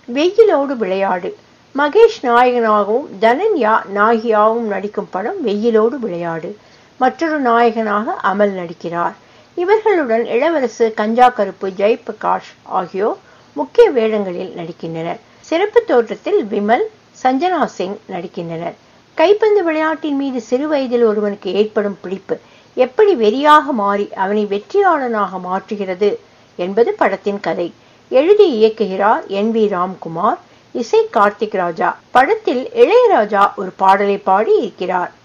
வெயிலோடு விளையாடு மகேஷ் நாயகனாகவும் தனன்யா நாயகியாகவும் நடிக்கும் படம் வெயிலோடு விளையாடு மற்றொரு நாயகனாக அமல் நடிக்கிறார் இவர்களுடன் இளவரசு கஞ்சா கருப்பு ஜெயபிரகாஷ் ஆகியோர் முக்கிய வேடங்களில் நடிக்கின்றனர் சிறப்பு தோற்றத்தில் விமல் சஞ்சனா சிங் நடிக்கின்றனர் கைப்பந்து விளையாட்டின் மீது சிறு வயதில் ஒருவனுக்கு ஏற்படும் பிடிப்பு எப்படி வெறியாக மாறி அவனை வெற்றியாளனாக மாற்றுகிறது என்பது படத்தின் கதை எழுதி இயக்குகிறார் என் வி ராம்குமார் இசை கார்த்திக் ராஜா படத்தில் இளையராஜா ஒரு பாடலை பாடி இருக்கிறார்